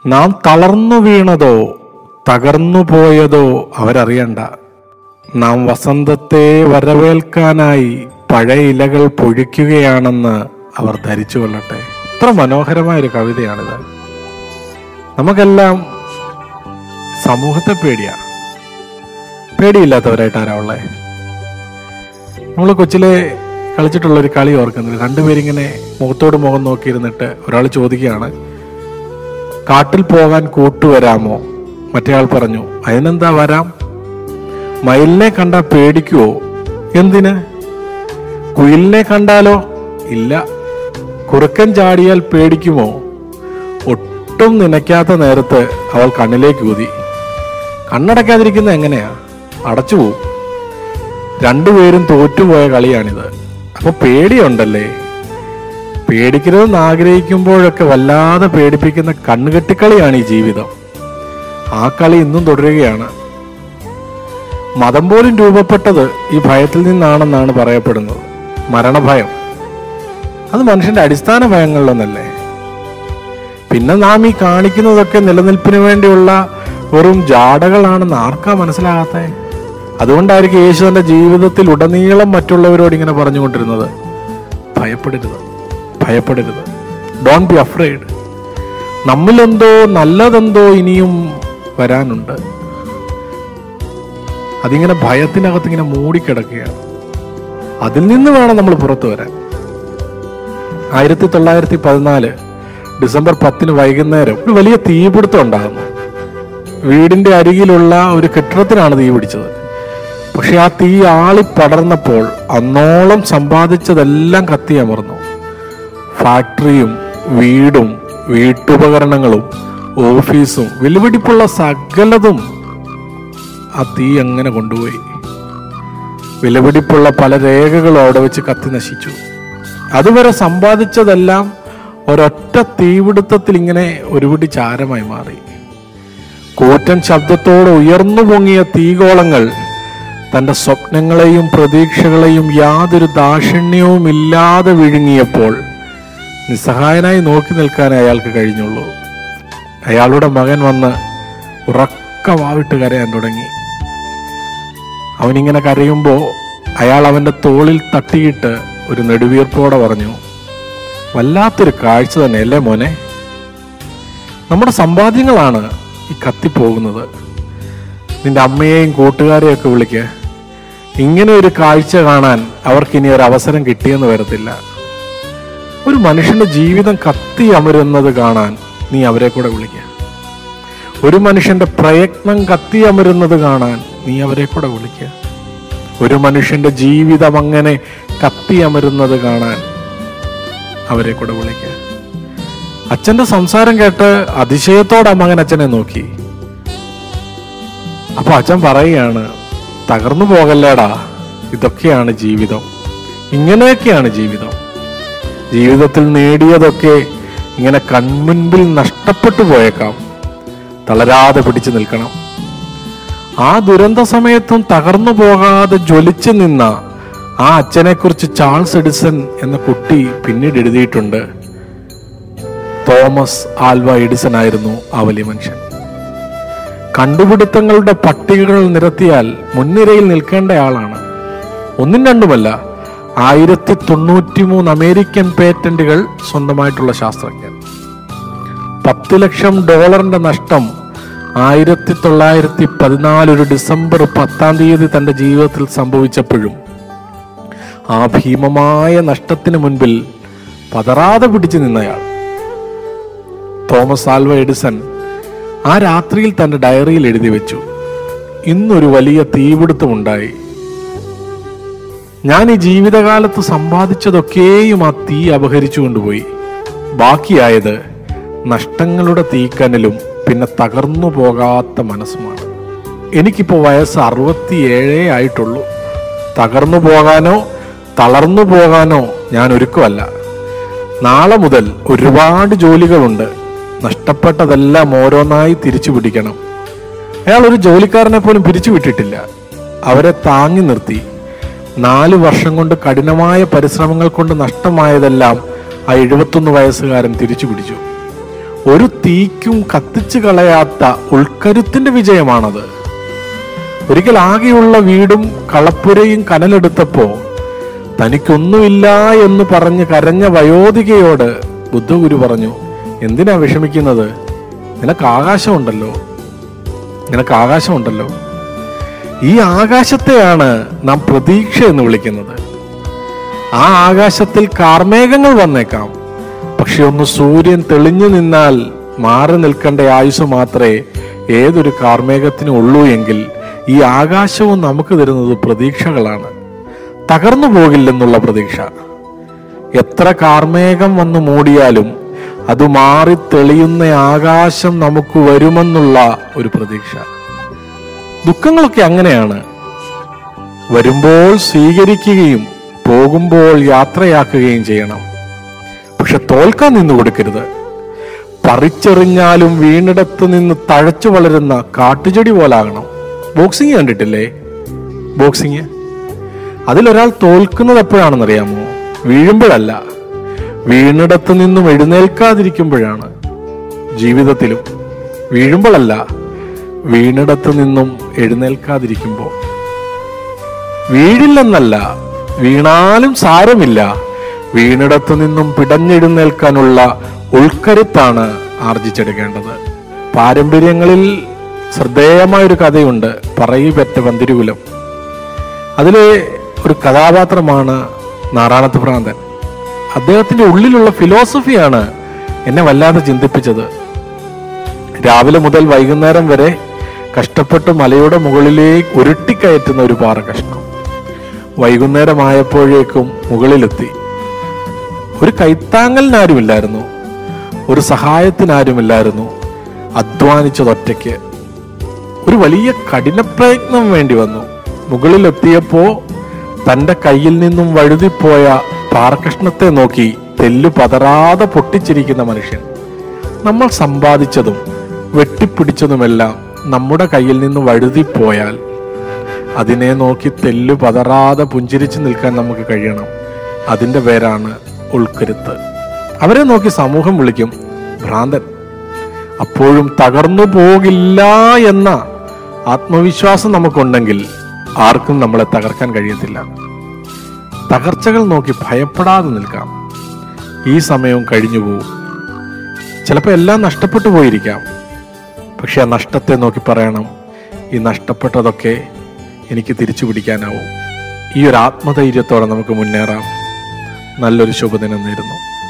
നാം തളർന്നു വീണതോ തകർന്നു പോയതോ അവരറിയണ്ട നാം വസന്തത്തെ വരവേൽക്കാനായി പഴയ ഇലകൾ പൊഴിക്കുകയാണെന്ന് അവർ ധരിച്ചു കൊള്ളട്ടെ ഇത്ര മനോഹരമായ ഒരു കവിതയാണിത് നമുക്കെല്ലാം സമൂഹത്തെ പേടിയാ പേടിയില്ലാത്തവരായിട്ട് ആരാ ഉള്ളേ നമ്മൾ കൊച്ചിലെ കളിച്ചിട്ടുള്ള ഒരു കളി ഓർക്കുന്നത് രണ്ടുപേരിങ്ങനെ മുഖത്തോട് മുഖം നോക്കിയിരുന്നിട്ട് ഒരാൾ ചോദിക്കുകയാണ് കാട്ടിൽ പോകാൻ കൂട്ടുവരാമോ മറ്റേയാൾ പറഞ്ഞു അതിനെന്താ വരാം മയിലിനെ കണ്ടാ പേടിക്കുവോ എന്തിന് കുയിലിനെ കണ്ടാലോ ഇല്ല കുറുക്കൻ ചാടിയാൽ പേടിക്കുമോ ഒട്ടും നനയ്ക്കാത്ത നേരത്ത് അവൾ കണ്ണിലേക്ക് ഊതി കണ്ണടയ്ക്കാതിരിക്കുന്നത് എങ്ങനെയാ അടച്ചു പോവും രണ്ടുപേരും തോറ്റുപോയ കളിയാണിത് അപ്പൊ പേടിയുണ്ടല്ലേ പേടിക്കരുതെന്ന് ആഗ്രഹിക്കുമ്പോഴൊക്കെ വല്ലാതെ പേടിപ്പിക്കുന്ന കണ്ണുകെട്ടിക്കളിയാണ് ഈ ജീവിതം ആ കളി ഇന്നും തുടരുകയാണ് മതം പോലും രൂപപ്പെട്ടത് ഈ ഭയത്തിൽ നിന്നാണെന്നാണ് പറയപ്പെടുന്നത് മരണഭയം അത് മനുഷ്യന്റെ അടിസ്ഥാന ഭയങ്ങളിലൊന്നല്ലേ പിന്നെ നാം ഈ കാണിക്കുന്നതൊക്കെ നിലനിൽപ്പിന് വേണ്ടിയുള്ള വെറും ജാടകളാണെന്ന് ആർക്കാ മനസ്സിലാകാത്തേ അതുകൊണ്ടായിരിക്കും യേശു തന്റെ ജീവിതത്തിൽ ഉടനീളം മറ്റുള്ളവരോട് ഇങ്ങനെ പറഞ്ഞുകൊണ്ടിരുന്നത് ഭയപ്പെടരുത് ഭയപ്പെടരുത് ഡോണ്ട് ബി അഫ്രൈഡ് നമ്മിലെന്തോ നല്ലതെന്തോ ഇനിയും വരാനുണ്ട് അതിങ്ങനെ ഭയത്തിനകത്ത് ഇങ്ങനെ മൂടിക്കിടക്കുകയാണ് അതിൽ നിന്ന് വേണം നമ്മൾ പുറത്തു വരാൻ ആയിരത്തി തൊള്ളായിരത്തി പതിനാല് ഡിസംബർ പത്തിന് വൈകുന്നേരം ഒരു വലിയ തീപിടുത്തം ഉണ്ടാകുന്നു വീടിന്റെ അരികിലുള്ള ഒരു കെട്ടിടത്തിനാണ് തീ പിടിച്ചത് പക്ഷെ ആ തീ ആളി പടർന്നപ്പോൾ അന്നോളം സമ്പാദിച്ചതെല്ലാം കത്തിയമർന്നു ഫാക്ടറിയും വീടും വീട്ടുപകരണങ്ങളും ഓഫീസും വിലപിടിപ്പുള്ള സകലതും ആ തീ അങ്ങനെ കൊണ്ടുപോയി വിലപിടിപ്പുള്ള പല രേഖകളും അവിടെ വെച്ച് കത്തി നശിച്ചു അതുവരെ സമ്പാദിച്ചതെല്ലാം ഒരൊറ്റ തീപിടുത്തത്തിൽ ഇങ്ങനെ ഒരുപിടി ചാരമായി മാറി കൂറ്റൻ ശബ്ദത്തോടെ ഉയർന്നു പൊങ്ങിയ തീകോളങ്ങൾ തന്റെ സ്വപ്നങ്ങളെയും പ്രതീക്ഷകളെയും യാതൊരു ദാക്ഷിണ്യവും ഇല്ലാതെ വിഴുങ്ങിയപ്പോൾ നിസ്സഹായനായി നോക്കി നിൽക്കാൻ അയാൾക്ക് കഴിഞ്ഞുള്ളൂ അയാളുടെ മകൻ വന്ന് ഉറക്ക വാവിട്ട് കരയാൻ തുടങ്ങി അവനിങ്ങനെ കരയുമ്പോൾ അയാൾ അവന്റെ തോളിൽ തട്ടിയിട്ട് ഒരു നെടുവീർപ്പോടെ പറഞ്ഞു വല്ലാത്തൊരു കാഴ്ച തന്നെ അല്ലേ മോനെ നമ്മുടെ സമ്പാദ്യങ്ങളാണ് ഈ കത്തിപ്പോകുന്നത് നിന്റെ അമ്മയെയും കൂട്ടുകാരെയും ഒക്കെ വിളിക്ക് ഇങ്ങനെ ഒരു കാഴ്ച കാണാൻ അവർക്ക് ഇനി ഒരു അവസരം കിട്ടിയെന്ന് വരത്തില്ല ഒരു മനുഷ്യന്റെ ജീവിതം കത്തി അമരുന്നത് കാണാൻ നീ അവരെ കൂടെ വിളിക്കുക ഒരു മനുഷ്യന്റെ പ്രയത്നം കത്തി അമരുന്നത് കാണാൻ നീ അവരെ കൂടെ വിളിക്കുക ഒരു മനുഷ്യന്റെ ജീവിതം അങ്ങനെ കത്തി അമരുന്നത് കാണാൻ അവരെ കൂടെ വിളിക്കുക അച്ഛന്റെ സംസാരം കേട്ട് അതിശയത്തോടെ മകൻ അച്ഛനെ നോക്കി അപ്പൊ അച്ഛൻ പറയുകയാണ് തകർന്നു പോകല്ലേടാ ഇതൊക്കെയാണ് ജീവിതം ഇങ്ങനെയൊക്കെയാണ് ജീവിതം ജീവിതത്തിൽ നേടിയതൊക്കെ ഇങ്ങനെ കൺമുൻപിൽ നഷ്ടപ്പെട്ടു പോയേക്കാം തളരാതെ പിടിച്ചു നിൽക്കണം ആ ദുരന്ത സമയത്തും തകർന്നു പോകാതെ ജ്വലിച്ചു നിന്ന ആ അച്ഛനെക്കുറിച്ച് ചാൾസ് എഡിസൺ എന്ന കുട്ടി പിന്നീട് എഴുതിയിട്ടുണ്ട് തോമസ് ആൽവ എഡിസൺ ആയിരുന്നു ആ വലിയ മനുഷ്യൻ കണ്ടുപിടുത്തങ്ങളുടെ പട്ടികകൾ നിരത്തിയാൽ മുൻനിരയിൽ നിൽക്കേണ്ട ആളാണ് ഒന്നും രണ്ടുമല്ല ആയിരത്തി തൊണ്ണൂറ്റി മൂന്ന് അമേരിക്കൻ പേറ്റന്റുകൾ സ്വന്തമായിട്ടുള്ള ശാസ്ത്രജ്ഞൻ പത്ത് ലക്ഷം ഡോളറിന്റെ നഷ്ടം ആയിരത്തി തൊള്ളായിരത്തി പതിനാല് ഒരു ഡിസംബർ പത്താം തീയതി തന്റെ ജീവിതത്തിൽ സംഭവിച്ചപ്പോഴും ആ ഭീമമായ നഷ്ടത്തിന് മുൻപിൽ പതറാതെ പിടിച്ചു നിന്നയാൾ തോമസ് ആൽവ എഡിസൺ ആ രാത്രിയിൽ തന്റെ ഡയറിയിൽ എഴുതി വെച്ചു ഇന്നൊരു വലിയ തീപിടുത്തമുണ്ടായി ഞാൻ ഈ ജീവിതകാലത്ത് സമ്പാദിച്ചതൊക്കെയും ആ തീ അപഹരിച്ചു കൊണ്ടുപോയി ബാക്കിയായത് നഷ്ടങ്ങളുടെ തീക്കനലും പിന്നെ തകർന്നു പോകാത്ത മനസ്സുമാണ് എനിക്കിപ്പോൾ വയസ്സ് അറുപത്തിയേഴേ ആയിട്ടുള്ളൂ തകർന്നു പോകാനോ തളർന്നു പോകാനോ ഞാൻ ഒരുക്കമല്ല നാളെ മുതൽ ഒരുപാട് ജോലികളുണ്ട് നഷ്ടപ്പെട്ടതെല്ലാം ഓരോന്നായി തിരിച്ചു പിടിക്കണം അയാൾ ഒരു ജോലിക്കാരനെ പോലും പിരിച്ചു വിട്ടിട്ടില്ല അവരെ താങ്ങി നിർത്തി നാല് വർഷം കൊണ്ട് കഠിനമായ പരിശ്രമങ്ങൾ കൊണ്ട് നഷ്ടമായതെല്ലാം ആ എഴുപത്തൊന്ന് വയസ്സുകാരൻ തിരിച്ചു പിടിച്ചു ഒരു തീക്കും കത്തിച്ചു കളയാത്ത ഉൾക്കരുത്തിന്റെ വിജയമാണത് ഒരിക്കൽ ആകെയുള്ള വീടും കളപ്പുരയും കനലെടുത്തപ്പോ തനിക്കൊന്നുമില്ല എന്ന് പറഞ്ഞ് കരഞ്ഞ വയോധികയോട് ബുദ്ധഗുരു പറഞ്ഞു എന്തിനാ വിഷമിക്കുന്നത് നിനക്ക് ആകാശമുണ്ടല്ലോ നിനക്ക് ആകാശമുണ്ടല്ലോ ഈ ആകാശത്തെയാണ് നാം പ്രതീക്ഷ എന്ന് വിളിക്കുന്നത് ആ ആകാശത്തിൽ കാർമേഘങ്ങൾ വന്നേക്കാം പക്ഷെ ഒന്ന് സൂര്യൻ തെളിഞ്ഞു നിന്നാൽ മാറി നിൽക്കേണ്ട ആയുസ് മാത്രമേ ഏതൊരു കാർമേഘത്തിനും ഉള്ളൂ എങ്കിൽ ഈ ആകാശവും നമുക്ക് തരുന്നത് പ്രതീക്ഷകളാണ് തകർന്നു പോകില്ലെന്നുള്ള പ്രതീക്ഷ എത്ര കാർമേഘം വന്ന് മൂടിയാലും അത് മാറി തെളിയുന്ന ആകാശം നമുക്ക് വരുമെന്നുള്ള ഒരു പ്രതീക്ഷ ദുഃഖങ്ങളൊക്കെ അങ്ങനെയാണ് വരുമ്പോൾ സ്വീകരിക്കുകയും പോകുമ്പോൾ യാത്രയാക്കുകയും ചെയ്യണം പക്ഷെ തോൽക്കാൻ നിന്നു കൊടുക്കരുത് പറിച്ചെറിഞ്ഞാലും വീണിടത്ത് നിന്ന് തഴച്ചു വളരുന്ന കാട്ടുചെടി പോലാകണം ബോക്സിങ് കണ്ടിട്ടില്ലേ ബോക്സിങ് അതിലൊരാൾ തോൽക്കുന്നത് എപ്പോഴാണെന്നറിയാമോ വീഴുമ്പോഴല്ല വീണിടത്ത് നിന്നും എഴുന്നേൽക്കാതിരിക്കുമ്പോഴാണ് ജീവിതത്തിലും വീഴുമ്പോഴല്ല വീണിടത്ത് നിന്നും എഴുന്നേൽക്കാതിരിക്കുമ്പോൾ വീഴില്ലെന്നല്ല വീണാലും സാരമില്ല വീണിടത്തു നിന്നും പിടഞ്ഞെഴുന്നേൽക്കാനുള്ള ഉൾക്കരുത്താണ് ആർജിച്ചെടുക്കേണ്ടത് പാരമ്പര്യങ്ങളിൽ ശ്രദ്ധേയമായൊരു കഥയുണ്ട് പറയിപ്പറ്റ പന്തിരുകുലം അതിലെ ഒരു കഥാപാത്രമാണ് നാറാണത്ത് ഭ്രാന്തൻ അദ്ദേഹത്തിന്റെ ഉള്ളിലുള്ള ഫിലോസഫിയാണ് എന്നെ വല്ലാതെ ചിന്തിപ്പിച്ചത് രാവിലെ മുതൽ വൈകുന്നേരം വരെ കഷ്ടപ്പെട്ട് മലയുടെ മുകളിലേക്ക് ഉരുട്ടിക്കയറ്റുന്ന ഒരു പാറ കഷ്ണം വൈകുന്നേരമായപ്പോഴേക്കും മുകളിലെത്തി ഒരു കൈത്താങ്ങലിനാരുമില്ലായിരുന്നു ഒരു സഹായത്തിനാരുമില്ലായിരുന്നു അധ്വാനിച്ചതൊറ്റയ്ക്ക് ഒരു വലിയ കഠിനപ്രയത്നം വേണ്ടി വന്നു മുകളിലെത്തിയപ്പോ തന്റെ കയ്യിൽ നിന്നും വഴുതിപ്പോയ പാറകഷ്ണത്തെ നോക്കി തെല്ലു പതറാതെ പൊട്ടിച്ചിരിക്കുന്ന മനുഷ്യൻ നമ്മൾ സമ്പാദിച്ചതും വെട്ടിപ്പിടിച്ചതുമെല്ലാം നമ്മുടെ കയ്യിൽ നിന്ന് വഴുതിപ്പോയാൽ അതിനെ നോക്കി തെല്ലു പതറാതെ പുഞ്ചിരിച്ചു നിൽക്കാൻ നമുക്ക് കഴിയണം അതിന്റെ പേരാണ് ഉൾക്കരുത്ത് അവരെ നോക്കി സമൂഹം വിളിക്കും ഭ്രാന്തൻ അപ്പോഴും തകർന്നു പോകില്ല എന്ന ആത്മവിശ്വാസം നമുക്കുണ്ടെങ്കിൽ ആർക്കും നമ്മളെ തകർക്കാൻ കഴിയത്തില്ല തകർച്ചകൾ നോക്കി ഭയപ്പെടാതെ നിൽക്കാം ഈ സമയവും കഴിഞ്ഞു പോവും ചിലപ്പോൾ എല്ലാം നഷ്ടപ്പെട്ടു പോയിരിക്കാം പക്ഷെ ആ നഷ്ടത്തെ നോക്കി പറയണം ഈ നഷ്ടപ്പെട്ടതൊക്കെ എനിക്ക് തിരിച്ചു പിടിക്കാനാവും ഈ ഒരു ആത്മധൈര്യത്തോടെ നമുക്ക് മുന്നേറാം നല്ലൊരു ശുഭദിനം നേരുന്നു